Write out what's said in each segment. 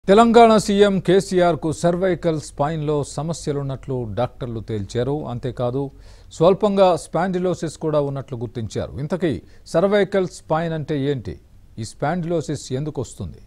Telangana CM KCR కు cervical స్పైన్లో సమస్యలున్నట్లు డాక్టర్లు తేల్చారు అంతేకాదు స్వల్పంగా స్పాండిలోసిస్ కూడా ఉన్నట్లు గుర్తించారు ఇంతకీ సర్వైకల్ స్పైన్ అంటే ఏంటి ఈ స్పాండిలోసిస్ ఎందుకు వస్తుంది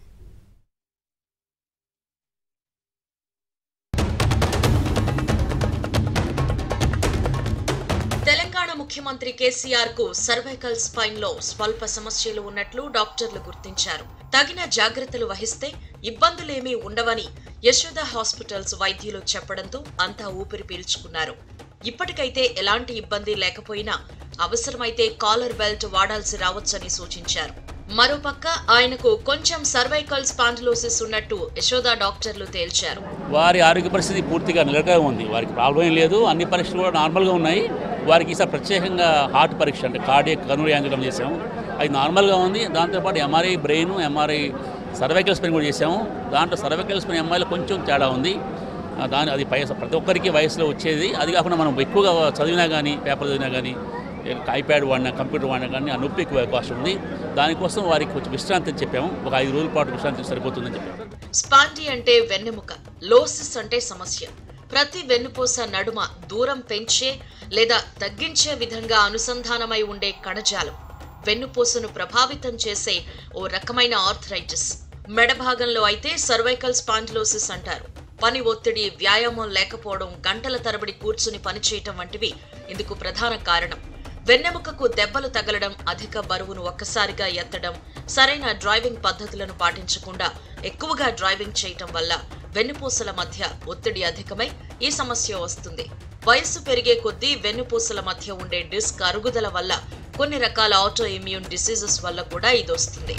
తెలంగాణ ముఖ్యమంత్రి కేసీఆర్ కు సర్వైకల్ స్పైన్ లో స్వల్ప సమస్యలు ఉన్నట్లు డాక్టర్లు గుర్తించారు తగిన జాగ్రత్తలు వహిస్తే ఇబ్బందులేమీ ఉండవని యశోద హాస్పిటల్స్ వైద్యులు చెప్పడంతో అంతా ఊపిరి పీల్చుకున్నారు ఇప్పటికైతే ఎలాంటి ఇబ్బంది లేకపోయినా అవసరమైతే కాలర్ బెల్ట్ వాడాల్సి రావచ్చని సూచించారు మరోపక్క ఆయనకు కొంచెం సర్వైకల్ స్పాండిలోసిస్ ఉన్నట్టు యశోద డాక్టర్లు తేల్చారు వారి ఆరోగ్య పరిస్థితి పూర్తిగా నిలకడగా ఉంది వారికి ప్రాబ్లం ఏం లేదు అన్ని పరీక్షలు కూడా నార్మల్గా ఉన్నాయి వారికి ఈసారి ప్రత్యేకంగా హార్ట్ పరీక్ష అంటే కార్డియక్ కర్నూలు యాంజియోగ్రామ్ చేసాము అది నార్మల్గా ఉంది దాంతోపాటు MRI brain MRI cervical spine కూడా చేసాము దాంట్లో సర్వైకల్ స్పెయిన్ ఎంఐలో కొంచెం తేడా ఉంది ఆ, దాని అది పై ప్రతి ఒక్కరికి వయసులో వచ్చేది అది కాకుండా మనం ఎక్కువగా చదివినా కానీ పేపర్ చదివినా కానీ ఐప్యాడ్ వాడినా కంప్యూటర్ వాడినా కానీ ఆ నొప్పి ఎక్కువ అవకాశం ఉంది దానికోసం వారికి కొంచెం విశ్రాంతి అని చెప్పాము ఒక ఐదు రోజుల పాటు విశ్రాంతి సరిపోతుందని చెప్పాము స్పాండి అంటే వెన్నెముక లోసిస్ అంటే సమస్య ప్రతి వెన్నుపూస నడుమ దూరం పెంచే లేదా తగ్గించే విధంగా అనుసంధానమై ఉండే కణజాలం వెన్నుపూసను ప్రభావితం చేసే ఓ రకమైన ఆర్థరైటిస్ మెడ భాగంలో అయితే సర్వైకల్ స్పాండిలోసిస్ అంటారు పని ఒత్తిడి వ్యాయామం లేకపోవడం గంటల తరబడి కూర్చుని పనిచేయటం వంటివి ఇందుకు ప్రధాన కారణం వెన్నెముకకు దెబ్బలు తగలడం అధిక బరువును ఒక్కసారిగా ఎత్తడం సరైన డ్రైవింగ్ పద్ధతులను పాటించకుండా ఎక్కువగా డ్రైవింగ్ చేయటం వల్ల వెన్నుపూసల మధ్య ఒత్తిడి అధికమై ఈ సమస్య వస్తుంది వయస్సు పెరిగే కొద్దీ వెన్నుపూసల మధ్య ఉండే డిస్క్ అరుగుదల వల్ల కొన్ని రకాల ఆటో ఇమ్యూన్ డిసీజెస్ వల్ల కూడా ఇది వస్తుంది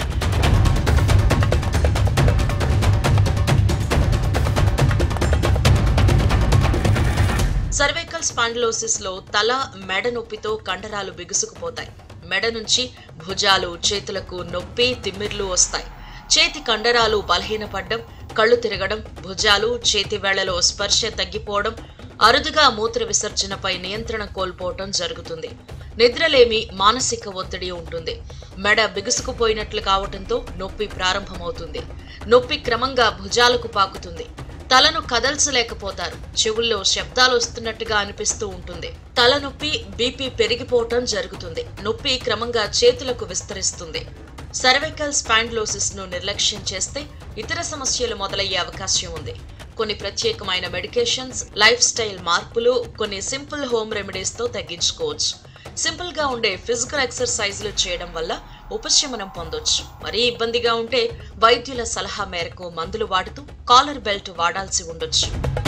సర్వైకల్ స్పాండిలోసిస్ లో తల మెడ నొప్పితో కండరాలు బిగుసుకుపోతాయి మెడ నుంచి భుజాలు చేతులకు నొప్పి తిమ్మిర్లు వస్తాయి చేతి కండరాలు బలహీనపడ్డం కళ్ళు తిరగడం భుజాలు చేతి వేళ్లలో స్పర్శ తగ్గిపోవడం అరుదుగా మూత్ర విసర్జనపై నియంత్రణ కోల్పోవటం జరుగుతుంది నిద్రలేమి మానసిక ఒత్తిడి ఉంటుంది మెడ బిగుసుకుపోయినట్లు కావటంతో నొప్పి ప్రారంభమవుతుంది నొప్పి క్రమంగా భుజాలకు పాకుతుంది తలను కదల్చలేకపోతారు చెవుల్లో శబ్దాలు వస్తున్నట్టుగా అనిపిస్తూ ఉంటుంది తలనొప్పి బీపీ పెరిగిపోవటం జరుగుతుంది నొప్పి క్రమంగా చేతులకు విస్తరిస్తుంది సర్వైకల్ స్పాండ్లోసిస్ ను నిర్లక్ష్యం చేస్తే ఇతర సమస్యలు మొదలయ్యే అవకాశం ఉంది కొన్ని ప్రత్యేకమైన మెడికేషన్స్ లైఫ్ స్టైల్ మార్పులు కొన్ని సింపుల్ హోమ్ రెమెడీస్ తో తగ్గించుకోవచ్చు సింపుల్ గా ఉండే ఫిజికల్ ఎక్సర్సైజ్లు చేయడం వల్ల ఉపశమనం పొందొచ్చు మరీ ఇబ్బందిగా ఉంటే వైద్యుల సలహా మేరకు మందులు వాడుతూ కాలర్ బెల్ట్ వాడాల్సి ఉండొచ్చు